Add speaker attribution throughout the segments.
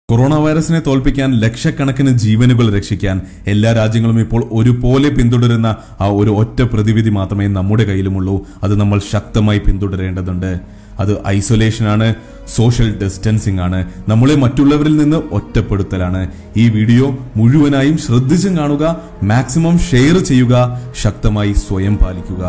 Speaker 1: corona വൈറസിനെ തോൽപ്പിക്കാൻ ലക്ഷക്കണക്കിന് ജീവനുകൾ രക്ഷിക്കാൻ എല്ലാ രാജ്യങ്ങളും ഇപ്പോൾ ഒരുപോലെ പിന്തുടരുന്ന ആ ഒരു ഒറ്റ പ്രതിവിധി മാത്രമേ നമ്മുടെ കയ്യിലുമുള്ളൂ അത് നമ്മൾ ശക്തമായി പിന്തുടരേണ്ടതുണ്ട് അത് ഐസൊലേഷൻ ആണ് സോഷ്യൽ ഡിസ്റ്റൻസിംഗ് ആണ് നമ്മളെ മറ്റുള്ളവരിൽ നിന്ന് ഒറ്റപ്പെടുത്തലാണ് ഈ വീഡിയോ മുഴുവനായും ശ്രദ്ധിച്ചും കാണുക മാക്സിമം ഷെയർ ചെയ്യുക ശക്തമായി സ്വയം പാലിക്കുക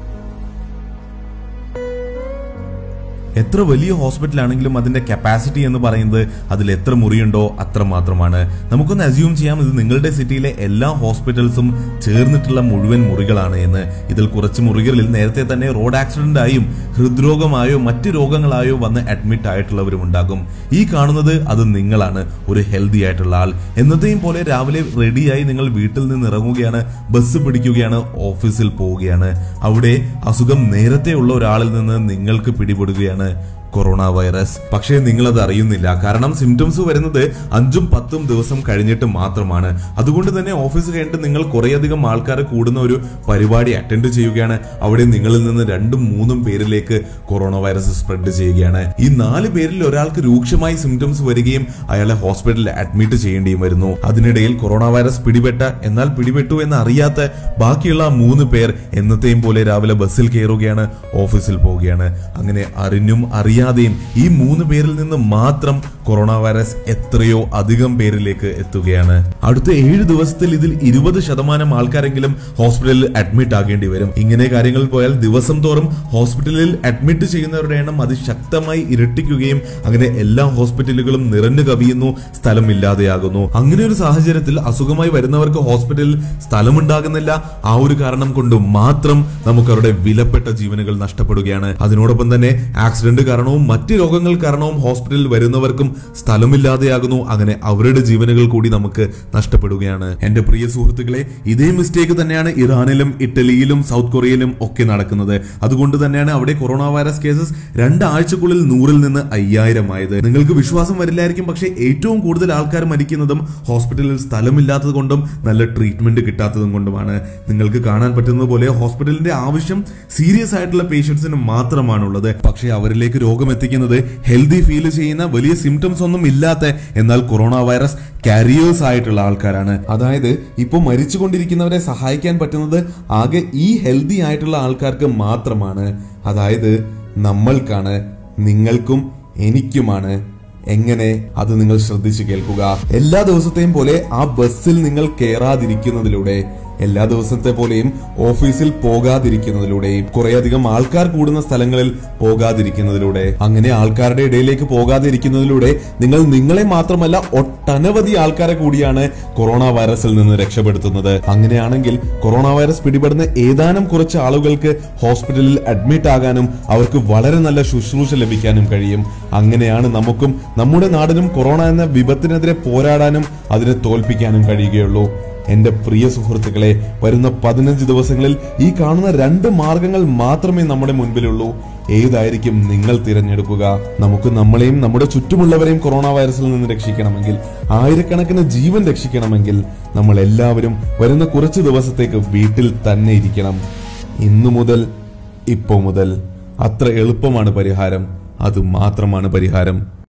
Speaker 1: എത്ര വലിയ ഹോസ്പിറ്റൽ ആണെങ്കിലും അതിന്റെ കപ്പാസിറ്റി എന്ന് പറയുന്നത് അതിൽ എത്ര മുറിയുണ്ടോ അത്ര മാത്രമാണ് നമുക്കൊന്ന് അസ്യൂം ചെയ്യാം ഇത് നിങ്ങളുടെ സിറ്റിയിലെ എല്ലാ ഹോസ്പിറ്റൽസും ചേർന്നിട്ടുള്ള മുഴുവൻ മുറികളാണ് എന്ന് ഇതിൽ കുറച്ച് മുറികളിൽ നേരത്തെ തന്നെ റോഡ് ആക്സിഡന്റ് ആയും ഹൃദ്രോഗമായോ മറ്റ് രോഗങ്ങളായോ വന്ന് അഡ്മിറ്റ് ആയിട്ടുള്ളവരും ഉണ്ടാകും ഈ കാണുന്നത് അത് നിങ്ങളാണ് ഒരു ഹെൽത്തി ആയിട്ടുള്ള ആൾ എന്നത്തെയും പോലെ രാവിലെ റെഡിയായി നിങ്ങൾ വീട്ടിൽ നിന്ന് ഇറങ്ങുകയാണ് ബസ് പിടിക്കുകയാണ് ഓഫീസിൽ പോവുകയാണ് അവിടെ അസുഖം നേരത്തെ ഉള്ള ഒരാളിൽ നിന്ന് നിങ്ങൾക്ക് പിടിപെടുകയാണ് കൊറോണ വൈറസ് പക്ഷേ നിങ്ങൾ അത് അറിയുന്നില്ല കാരണം സിംറ്റംസ് വരുന്നത് അഞ്ചും പത്തും ദിവസം കഴിഞ്ഞിട്ട് മാത്രമാണ് അതുകൊണ്ട് തന്നെ ഓഫീസ് കഴിഞ്ഞിട്ട് നിങ്ങൾ കുറേയധികം ആൾക്കാർ കൂടുന്ന ഒരു പരിപാടി അറ്റൻഡ് ചെയ്യുകയാണ് അവിടെ നിങ്ങളിൽ നിന്ന് രണ്ടും മൂന്നും പേരിലേക്ക് കൊറോണ വൈറസ് സ്പ്രെഡ് ചെയ്യുകയാണ് ഈ നാല് പേരിൽ ഒരാൾക്ക് രൂക്ഷമായി സിംറ്റംസ് വരികയും അയാളെ ഹോസ്പിറ്റലിൽ അഡ്മിറ്റ് ചെയ്യേണ്ടിയും വരുന്നു അതിനിടയിൽ കൊറോണ വൈറസ് പിടിപെട്ട എന്നാൽ പിടിപെട്ടു എന്ന് അറിയാത്ത ബാക്കിയുള്ള ആ മൂന്ന് പേർ എന്നത്തെയും പോലെ രാവിലെ ബസ്സിൽ കയറുകയാണ് ഓഫീസിൽ പോവുകയാണ് അങ്ങനെ അറിഞ്ഞും അറിയാതെയും ഈ മൂന്ന് പേരിൽ നിന്ന് മാത്രം കൊറോണ വൈറസ് എത്രയോ അധികം പേരിലേക്ക് എത്തുകയാണ് അടുത്ത ഏഴ് ദിവസത്തിൽ ഇതിൽ ഇരുപത് ശതമാനം ആൾക്കാരെങ്കിലും ഹോസ്പിറ്റലിൽ അഡ്മിറ്റ് ആകേണ്ടി വരും ഇങ്ങനെ കാര്യങ്ങൾ പോയാൽ ദിവസം തോറും ഹോസ്പിറ്റലിൽ അഡ്മിറ്റ് ചെയ്യുന്നവരുടെ എണ്ണം അതിശക്തമായി ഇരട്ടിക്കുകയും അങ്ങനെ എല്ലാ ഹോസ്പിറ്റലുകളും നിറഞ്ഞു കവിയുന്നു സ്ഥലമില്ലാതെയാകുന്നു അങ്ങനെ ഒരു സാഹചര്യത്തിൽ അസുഖമായി വരുന്നവർക്ക് ഹോസ്പിറ്റലിൽ സ്ഥലമുണ്ടാകുന്നില്ല ആ ഒരു കാരണം കൊണ്ട് മാത്രം നമുക്ക് അവരുടെ വിലപ്പെട്ട ജീവനുകൾ നഷ്ടപ്പെടുകയാണ് അതിനോടൊപ്പം തന്നെ ആക്സിഡന്റ് കാരണവും മറ്റ് രോഗങ്ങൾ കാരണവും ഹോസ്പിറ്റലിൽ വരുന്നവർക്കും സ്ഥലമില്ലാതെയാകുന്നു അങ്ങനെ അവരുടെ ജീവനുകൾ കൂടി നമുക്ക് നഷ്ടപ്പെടുകയാണ് എന്റെ പ്രിയ സുഹൃത്തുക്കളെ ഇതേ മിസ്റ്റേക്ക് തന്നെയാണ് ഇറാനിലും ഇറ്റലിയിലും സൗത്ത് കൊറിയയിലും ഒക്കെ നടക്കുന്നത് അതുകൊണ്ട് തന്നെയാണ് അവിടെ കൊറോണ വൈറസ് കേസസ് രണ്ടാഴ്ചക്കുള്ളിൽ നൂറിൽ നിന്ന് അയ്യായിരം ആയത് നിങ്ങൾക്ക് വിശ്വാസം വരില്ലായിരിക്കും പക്ഷേ ഏറ്റവും കൂടുതൽ ആൾക്കാർ മരിക്കുന്നതും ഹോസ്പിറ്റലിൽ സ്ഥലമില്ലാത്തത് കൊണ്ടും നല്ല ട്രീറ്റ്മെന്റ് കിട്ടാത്തതും കൊണ്ടുമാണ് നിങ്ങൾക്ക് കാണാൻ പറ്റുന്നത് പോലെ ഹോസ്പിറ്റലിന്റെ ആവശ്യം സീരിയസ് ആയിട്ടുള്ള പേഷ്യൻസിന് മാത്രമാണുള്ളത് പക്ഷേ അവരിലേക്ക് രോഗം എത്തിക്കുന്നത് ഹെൽത്തി ഫീൽ ചെയ്യുന്ന വലിയ സിംറ്റംസ് ഒന്നും ഇല്ലാത്ത എന്നാൽ കൊറോണ വൈറസ് കാരിയേഴ്സ് ആയിട്ടുള്ള ആൾക്കാരാണ് അതായത് ഇപ്പോൾ മരിച്ചുകൊണ്ടിരിക്കുന്നവരെ സഹായിക്കാൻ പറ്റുന്നത് ആകെ ഈ ഹെൽത്തി ആയിട്ടുള്ള ആൾക്കാർക്ക് മാത്രമാണ് അതായത് നമ്മൾക്കാണ് നിങ്ങൾക്കും എനിക്കുമാണ് എങ്ങനെ അത് നിങ്ങൾ ശ്രദ്ധിച്ചു കേൾക്കുക എല്ലാ ദിവസത്തെയും പോലെ ആ ബസ്സിൽ നിങ്ങൾ കയറാതിരിക്കുന്നതിലൂടെ എല്ലാ ദിവസത്തെ പോലെയും ഓഫീസിൽ പോകാതിരിക്കുന്നതിലൂടെയും കുറേയധികം ആൾക്കാർ കൂടുന്ന സ്ഥലങ്ങളിൽ പോകാതിരിക്കുന്നതിലൂടെ അങ്ങനെ ആൾക്കാരുടെ ഇടയിലേക്ക് പോകാതിരിക്കുന്നതിലൂടെ നിങ്ങൾ നിങ്ങളെ മാത്രമല്ല ഒട്ടനവധി ആൾക്കാരെ കൂടിയാണ് കൊറോണ വൈറസിൽ നിന്ന് രക്ഷപ്പെടുത്തുന്നത് അങ്ങനെയാണെങ്കിൽ കൊറോണ വൈറസ് പിടിപെടുന്ന ഏതാനും കുറച്ച് ആളുകൾക്ക് ഹോസ്പിറ്റലിൽ അഡ്മിറ്റ് ആകാനും അവർക്ക് വളരെ നല്ല ശുശ്രൂഷ ലഭിക്കാനും കഴിയും അങ്ങനെയാണ് നമുക്കും നമ്മുടെ നാടിനും കൊറോണ എന്ന വിപത്തിനെതിരെ പോരാടാനും അതിനെ തോൽപ്പിക്കാനും കഴിയുകയുള്ളൂ എന്റെ പ്രിയ സുഹൃത്തുക്കളെ വരുന്ന പതിനഞ്ച് ദിവസങ്ങളിൽ ഈ കാണുന്ന രണ്ട് മാർഗങ്ങൾ മാത്രമേ നമ്മുടെ മുൻപിലുള്ളൂ ഏതായിരിക്കും നിങ്ങൾ തിരഞ്ഞെടുക്കുക നമുക്ക് നമ്മളെയും നമ്മുടെ ചുറ്റുമുള്ളവരെയും കൊറോണ വൈറസിൽ നിന്ന് രക്ഷിക്കണമെങ്കിൽ ആയിരക്കണക്കിന് ജീവൻ രക്ഷിക്കണമെങ്കിൽ നമ്മൾ എല്ലാവരും വരുന്ന കുറച്ച് ദിവസത്തേക്ക് വീട്ടിൽ തന്നെ ഇരിക്കണം ഇന്നു മുതൽ ഇപ്പോ മുതൽ അത്ര എളുപ്പമാണ് പരിഹാരം അത് മാത്രമാണ് പരിഹാരം